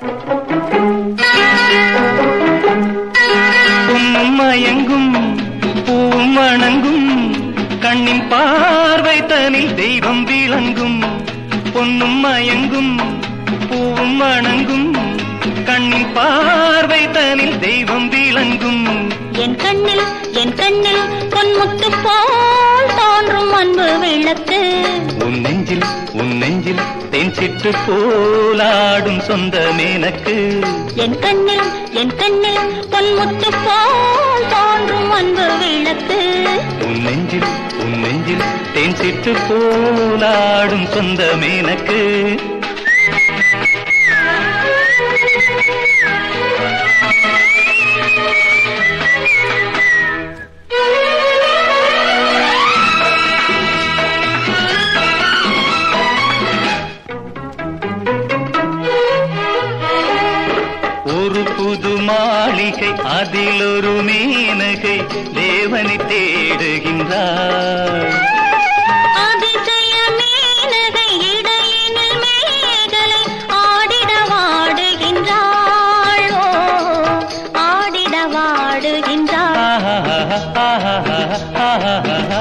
உன்னும் மயங்கும் பூவும் வணங்கும் கண்ணின் பார்வை தனில் தெய்வம் விளங்கும் பொன்னும் மயங்கும் பூவும் வணங்கும் கண்ணின் பார்வை தனில் தெய்வம் விளங்கும் என் கண்ணில் என் கண்ணில் பொன்முத்து போல் தோன்றும் அன்பு விளக்கு உன் நெஞ்சில் உன் நெஞ்சில் தேன் சிட்டு போலாடும் சொந்தமேனக்கு என் கண்ணில் என் கண்ணில் பொன்முத்து போல் தோன்றும் அன்பு விளக்கு உன் நெஞ்சில் உன் நெஞ்சில் தேன் சிட்டு போலாடும் சொந்தமேனக்கு ஒரு புது மாளிகை அதில் ஒரு மேனகை தேவனை தேடுகின்றார் அதிசய மீனகை இடையினில் மேகலை ஆடிட வாடுகின்றாள் ஓ, ஆடிட வாடுகின்றாள் ஆஹாஹா, ஆஹாஹா, ஆஹாஹா.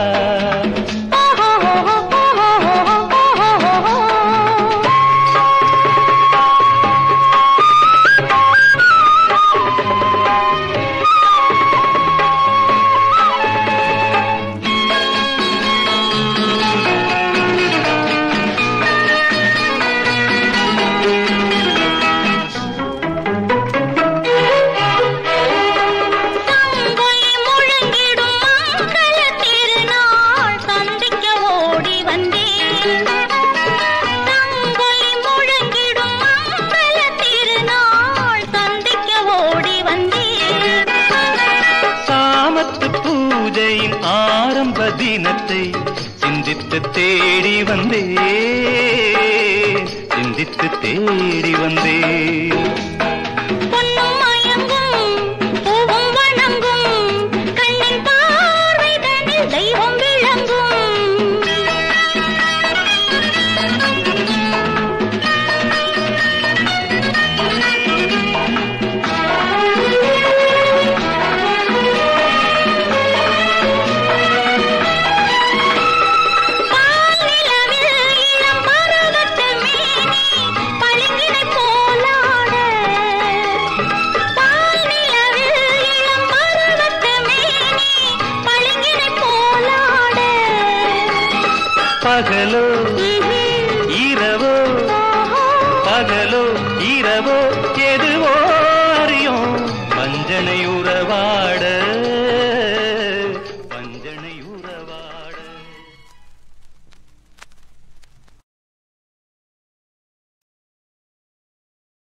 தங்கொலி முழங்கிடும் மங்கள திருநாள் சந்திக்க ஓடி வந்தேன் தங்கொலி முழங்கிடும் மங்கள திருநாள் சந்திக்க ஓடி வந்தேன் சாமத்து பூஜையின் ஆரம்ப தினத்தை சிந்தித்து தேடி வந்தே சிந்தித்து தேடி வந்தே பொன்னும் மயங்கும் பூவும் வணங்கும் கண்ணின் பார்வைதனில் தெய்வம் விளங்கும் பால்நிலவில் இளம் பருவத்து மேனி பளிங்கினைப் போலாட. பால்நிலவில் இளம் பருவத்து மேனி பளிங்கினைப் போலாட. பகலோ ம்ஹும். இரவோ ஓஹோ. பகலோ இரவோ எது